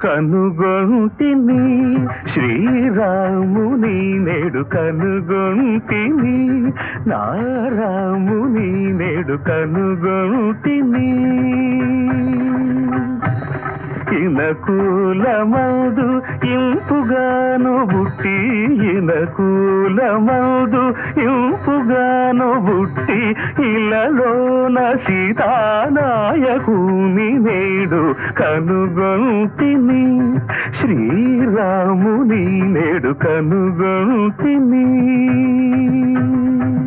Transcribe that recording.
కనుగొంటిని శ్రీరాముని నేడు కనుగొంటిని నారాముని నేడు కనుగొంటిని ఇనకూలమౌదు ఇంపుగాను బుట్టి ఇనకూలమౌదు ఇంపుగాను బుట్టి ఇలలోన సీతానాయకుని నేడు కనుగొంటిని శ్రీరాముని నేడు కనుగొంటిని